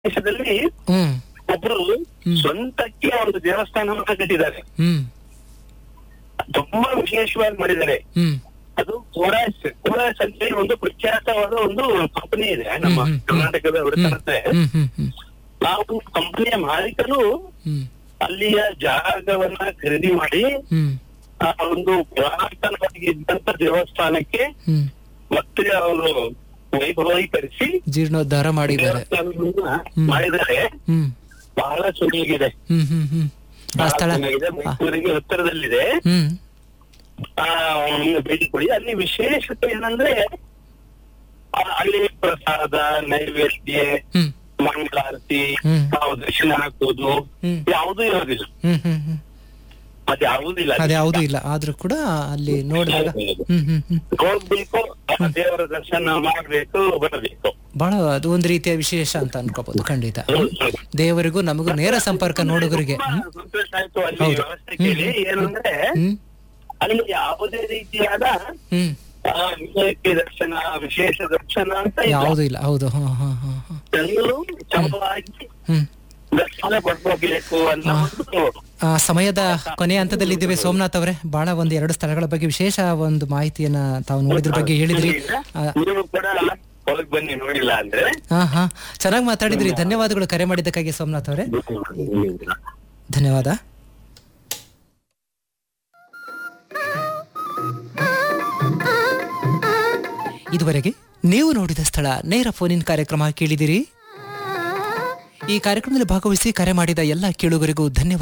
ದೇಶದಲ್ಲಿ ಹ್ಮ್ ಒಬ್ರು ಸ್ವಂತಕ್ಕೆ ಒಂದು ದೇವಸ್ಥಾನವನ್ನ ಕಟ್ಟಿದ್ದಾರೆ ಹ್ಮ್ ತುಂಬಾ ವಿಶೇಷವಾಗಿ ಮಾಡಿದ್ದಾರೆ ಹ್ಮ್ ಅದು ಕೋರಾಸ್ ಕೋರಾಸ್ ಅಂತ ಹೇಳಿ ಒಂದು ಪ್ರಖ್ಯಾತವಾದ ಒಂದು ಕಂಪನಿ ಇದೆ ನಮ್ಮ ಹ್ಮ್, ಹ್ಮ್, ಕರ್ನಾಟಕದ ಹೊರತನತೆ ಹ್ಮ್ ಹ್ಮ್ ಹ್ಮ್ ಆ ಒಂದು ಕಂಪನಿಯ ಮಾಲೀಕರು ಹ್ಮ್ ಅಲ್ಲಿಯ ಜಾಗವನ್ನ ಖರೀದಿ ಮಾಡಿ ಹ್ಮ್ ಆ ಒಂದು ಪುರಾತನವಾಗಿ ಇದ್ದಂತ ದೇವಸ್ಥಾನಕ್ಕೆ ಹ್ಮ್ ಮತ್ತೆ ಅವರು ವೈಭವೀಕರಿಸಿ ಜೀರ್ಣೋದ್ಧಾರ ಮಾಡಿದ್ದಾರೆ ದೇವಸ್ಥಾನವನ್ನ ಮಾಡಿದರೆ ಹ್ಮ್ ಬಹಳ ಚೆನ್ನಾಗಿದೆ ಹ್ಮ್ ಹ್ಮ್ ಹ್ಮ್ ಆ ಬಹಳ ಸ್ಥಳ ಚೆನ್ನಾಗಿದೆ ಮೈಸೂರಿಗೆ ಹತ್ತಿರದಲ್ಲಿದೆ ಹ್ಮ್ ಆ ಒಮ್ಮೆ ಭೇಟಿ ಕೊಡಿ ಅಲ್ಲಿ ವಿಶೇಷತೆ ಏನಂದ್ರೆ ಆ, ಅಲ್ಲಿ ಪ್ರಸಾದ ನೈವೇದ್ಯ ಹ್ಮ್ ಮಂಗಳಾರತಿ ಹ್ಮ್. ನಾವು ದರ್ಶನ ಹಾಕೋದು ಹ್ಮ್. ಯಾವುದೂ ಇರೋದಿಲ್ಲ ಹ್ಮ್ ಹ್ಮ್ ಹ್ಮ್ ಅದು ಯಾವುದಿಲ್ಲ ಅದ್ಯಾವುದೂ ಇಲ್ಲ ಆದ್ರೂ ಕೂಡ ಅಲ್ಲಿ ನೋಡಿದಾಗ ಹ್ಮ್ ಹ್ಮ್ ಹ್ಮ್ ಹೋಗ್ಬೇಕು ಆ ದೇವರ ದರ್ಶನ ಮಾಡ್ಬೇಕು ಬರಬೇಕು ಬಹಳ ಅದು ಒಂದು ರೀತಿಯ ವಿಶೇಷ ಅಂತ ಅನ್ಕೋಬಹುದು ಖಂಡಿತ ದೇವರಿಗೂ ನಮಗೂ ನೇರ ಸಂಪರ್ಕ ನೋಡುಗರಿಗೆ ತುಂಬಾ ಸಂತೋಷ ಆಯ್ತು ಅಲ್ಲಿ ಹೌದು. ವ್ಯವಸ್ಥೆ ಕೇಳಿ ಏನಂದ್ರೆ ಹ್ಮ್ ಅಲ್ಲಿ ಯಾವುದೇ ರೀತಿಯಾದ ಹ್ಮ್ ಆ, VIP ದರ್ಶನ ವಿಶೇಷ ದರ್ಶನ ಅಂತ ಇಲ್ಲ. ಯಾವುದು ಇಲ್ಲ ಹೌದು ಹಾ ಹಾ ಹಾ ಹಾ ಎಲ್ಲರೂ ಚಂದವಾಗಿ ಹ್ಮ್ ದರ್ಶನ ಪಡ್ಕೋಬೇಕು ಅನ್ನೋ ಒಂದು ಆ, ಸಮಯದ ಕೊನೆಯ ಹಂತದಲ್ಲಿದ್ದೇವೆ ಸೋಮನಾಥ್ ಅವರೇ ಬಹಳ ಒಂದು ಎರಡು ಸ್ಥಳಗಳ ಬಗ್ಗೆ ವಿಶೇಷ ಒಂದು ಮಾಹಿತಿಯನ್ನ ತಾವು ನೋಡಿದ್ರ ಬಗ್ಗೆ ಹೇಳಿದ್ರಿ ಆ, ನೀವು ಕೂಡ ಹೊರಗ್ ಬನ್ನಿ ನೋಡಿಲ್ಲ ಅಂದ್ರೆ ಹಾ ಹಾ ಚೆನ್ನಾಗಿ ಮಾತಾಡಿದ್ರಿ ಧನ್ಯವಾದಗಳು ಕರೆ ಮಾಡಿದ್ದಕ್ಕಾಗಿ ಸೋಮನಾಥ್ ಅವರೇ ಧನ್ಯವಾದ ಇದುವರೆಗೆ ನೀವು ನೋಡಿದ ಸ್ಥಳ ನೇರ ಫೋನಿನ್ ಕಾರ್ಯಕ್ರಮ ಕೇಳಿದಿರಿ ಈ ಕಾರ್ಯಕ್ರಮದಲ್ಲಿ ಭಾಗವಹಿಸಿ ಕರೆ ಮಾಡಿದ ಎಲ್ಲ ಕೇಳುಗರಿಗೂ ಧನ್ಯವಾದ